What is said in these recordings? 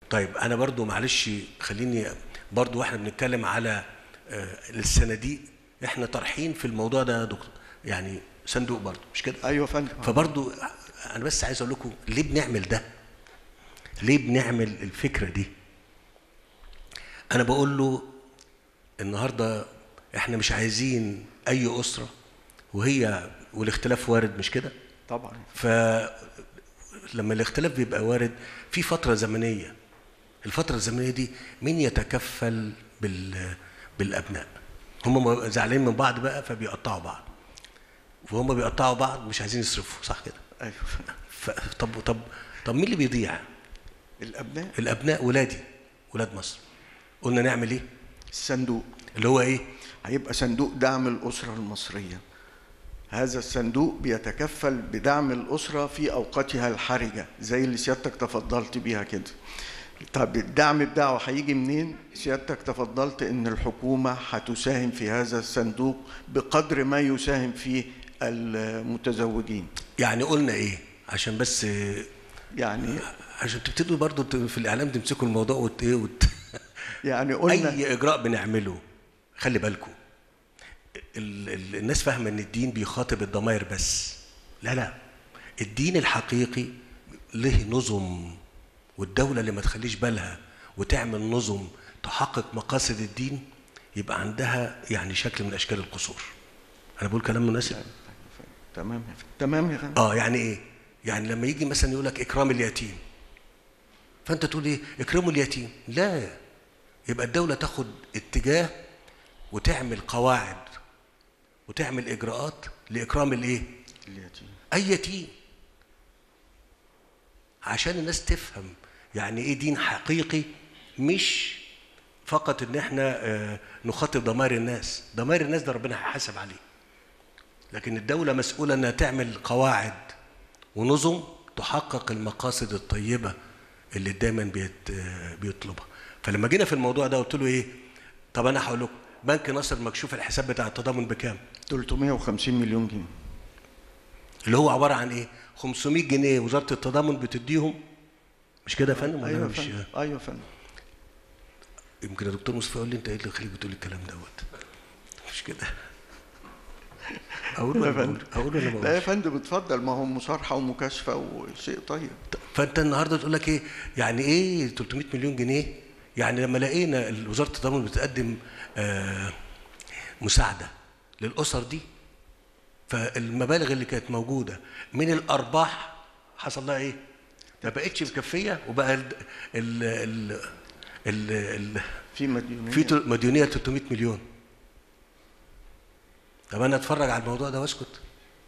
طيب انا برضو معلش خليني برضو واحنا بنتكلم على آه، الصناديق احنا طرحين في الموضوع ده يا دكتور يعني صندوق برضو مش كده ايوه يا فندم فبرضو انا بس عايز اقول لكم ليه بنعمل ده ليه بنعمل الفكره دي انا بقول له النهارده احنا مش عايزين اي اسره وهي والاختلاف وارد مش كده طبعا فلما الاختلاف بيبقى وارد في فتره زمنيه الفتره الزمنيه دي مين يتكفل بال بالابناء هم زعلانين من بعض بقى فبيقطعوا بعض وهم بيقطعوا بعض مش عايزين يصرفوا صح كده ايوه ف... طب طب طب مين اللي بيضيع الابناء الابناء ولادي ولاد مصر قلنا نعمل ايه الصندوق اللي هو ايه هيبقى صندوق دعم الاسره المصريه هذا الصندوق بيتكفل بدعم الاسره في اوقاتها الحرجه زي اللي سيادتك تفضلت بيها كده طب الدعم بتاعه هيجي منين؟ سيادتك تفضلت ان الحكومه هتساهم في هذا الصندوق بقدر ما يساهم فيه المتزوجين. يعني قلنا ايه عشان بس يعني عشان تبتدوا برضو ت- في الاعلام تمسكوا الموضوع وت... ايه وت... يعني قلنا اي اجراء بنعمله خلي بالكم ال... ال... الناس فاهمه ان الدين بيخاطب الضمائر بس لا لا الدين الحقيقي له نظم والدوله اللي ما تخليش بالها وتعمل نظم تحقق مقاصد الدين يبقى عندها يعني شكل من اشكال القصور انا بقول كلام مناسب تمام يا فندم تمام يا فندم اه يعني ايه يعني لما يجي مثلا يقول لك اكرام اليتيم فانت تقول ايه اكرموا اليتيم لا يبقى الدوله تاخد اتجاه وتعمل قواعد وتعمل اجراءات لاكرام الايه اليتيم اي يتيم عشان الناس تفهم يعني ايه دين حقيقي مش فقط ان احنا آه، نخاطب ضمائر الناس ضمائر الناس ده ربنا هيحاسب عليه لكن الدولة مسؤولة انها تعمل قواعد ونظم تحقق المقاصد الطيبة اللي دايما بيت آه، بيطلبها فلما جينا في الموضوع ده قلت له ايه طب انا هقول لكم بنك نصر مكشوف الحساب بتاع التضامن بكام 350 مليون جنيه اللي هو عباره عن ايه 500 جنيه وزاره التضامن بتديهم مش كده يا فندم ولا ايوه أنا يا مش فندم ايوه يا فندم يمكن يا دكتور مصطفى يقول لي انت ايه اللي خليك بتقول الكلام دوت مش كده اقول لا ولا يا ما فندم. اقول اقول ولا ما لا يا اقولش فندم اتفضل ما هو مصارحه ومكاشفه وشيء طيب فانت النهارده تقول لك ايه يعني ايه 300 مليون جنيه يعني لما لقينا وزاره التضامن بتقدم آه مساعده للاسر دي فالمبالغ اللي كانت موجوده من الارباح حصل لها ايه؟ ما بقتش مكفيه وبقى ال ال ال ال ال في مديونيه في تل- مديونيه 300 مليون طب انا اتفرج على الموضوع ده واسكت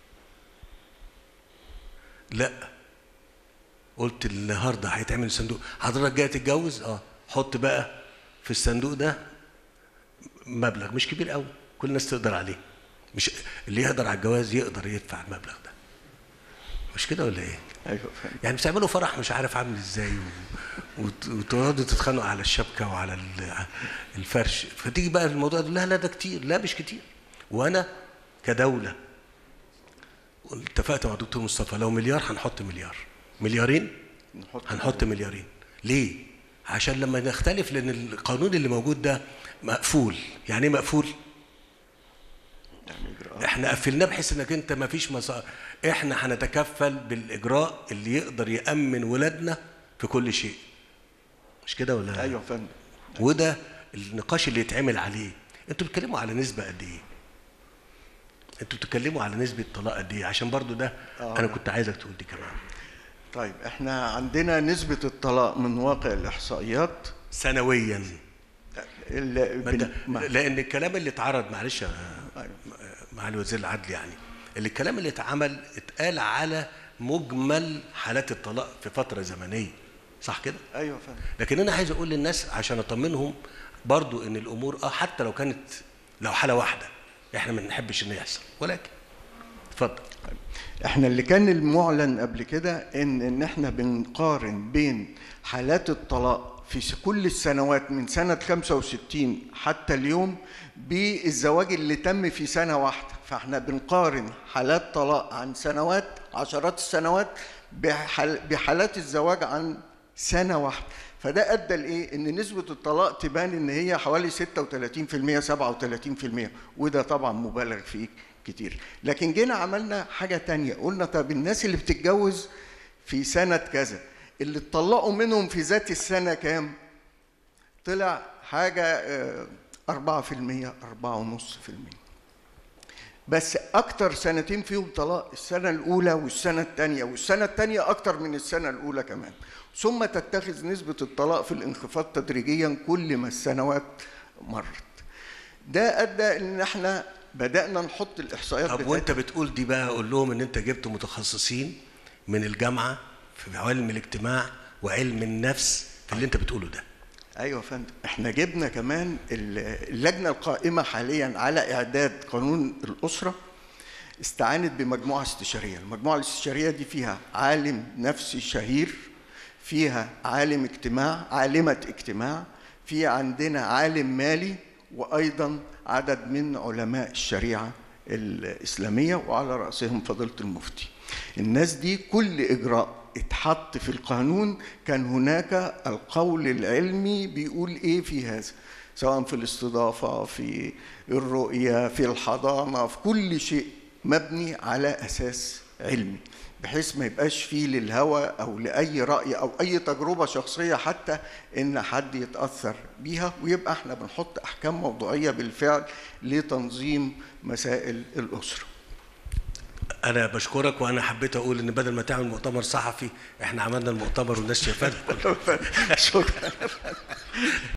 لا قلت النهارده هيتعمل صندوق حضرتك جاي تتجوز اه حط بقى في الصندوق ده مبلغ مش كبير قوي كل الناس تقدر عليه مش اللي يقدر على الجواز يقدر يدفع المبلغ ده مش كده ولا ايه ايوه يا فندم يعني بتعملوا فرح مش عارف عامل ازاي و... وت- وتقعدوا تتخانقوا على الشبكه وعلى ال- الفرش فتيجي بقى الموضوع ده لا لا ده كتير لا مش كتير وانا كدوله اتفقت مع الدكتور مصطفى لو مليار هنحط مليار مليارين نحط هنحط مليارين ليه عشان لما نختلف لان القانون اللي موجود ده مقفول يعني ايه مقفول يعني اجراءات احنا قفلناه بحيث انك انت ما فيش مسار احنا هنتكفل بالاجراء اللي يقدر يامن ولادنا في كل شيء مش كده ولا ايوه يا فندم وده النقاش اللي يتعمل عليه انتوا بتتكلموا على نسبه قد ايه انتوا بتتكلموا على نسبه طلاق قد ايه عشان برضو ده آه. انا كنت عايزك تقول دي كمان طيب احنا عندنا نسبه الطلاق من واقع الاحصائيات سنويا ال- ما انت بال- ما- لان الكلام اللي اتعرض معلش يا أيوة. معالي وزير العدل يعني اللي الكلام اللي اتعمل اتقال على مجمل حالات الطلاق في فتره زمنيه صح كده ايوه يا فندم لكن انا عايز اقول للناس عشان اطمنهم برضو ان الامور اه حتى لو كانت لو حاله واحده احنا ما بنحبش ان يحصل ولكن اتفضل احنا اللي كان المعلن قبل كده ان ان احنا بنقارن بين حالات الطلاق في س- كل السنوات من سنة 65 حتى اليوم بالزواج اللي تم في سنة واحدة فاحنا بنقارن حالات طلاق عن سنوات عشرات السنوات بحال بحالات الزواج عن سنه واحده فده ادى لايه ان نسبه الطلاق تبان ان هي حوالي 36% 37% وده طبعا مبالغ فيه كتير لكن جينا عملنا حاجه تانية قلنا طب الناس اللي بتتجوز في سنه كذا اللي اتطلقوا منهم في ذات السنه كام طلع حاجه آه، 4% 4.5% بس اكتر سنتين فيهم طلاق السنه الاولى والسنه الثانيه والسنه الثانيه اكتر من السنه الاولى كمان ثم تتخذ نسبه الطلاق في الانخفاض تدريجيا كل ما السنوات مرت ده ادى ان احنا بدانا نحط الاحصائيات طب بتاعتنا. وانت بتقول دي بقى قول لهم ان انت جبت متخصصين من الجامعه في علم الاجتماع وعلم النفس في اللي انت بتقوله ده ايوه يا فندم احنا جبنا كمان ال- اللجنه القائمه حاليا على اعداد قانون الاسره استعانت بمجموعه استشاريه المجموعه الاستشاريه دي فيها عالم نفسي شهير فيها عالم اجتماع عالمه اجتماع في عندنا عالم مالي وايضا عدد من علماء الشريعه الاسلاميه وعلى راسهم فضيله المفتي الناس دي كل اجراء اتحط في القانون كان هناك القول العلمي بيقول ايه في هذا سواء في الاستضافه في الرؤيه في الحضانه في كل شيء مبني على اساس علمي بحيث ما يبقاش فيه للهوى او لاي راي او اي تجربه شخصيه حتى ان حد يتاثر بيها ويبقى احنا بنحط احكام موضوعيه بالفعل لتنظيم مسائل الاسره انا بشكرك وانا حبيت اقول ان بدل ما تعمل مؤتمر صحفي احنا عملنا المؤتمر والناس شايفانا شكرا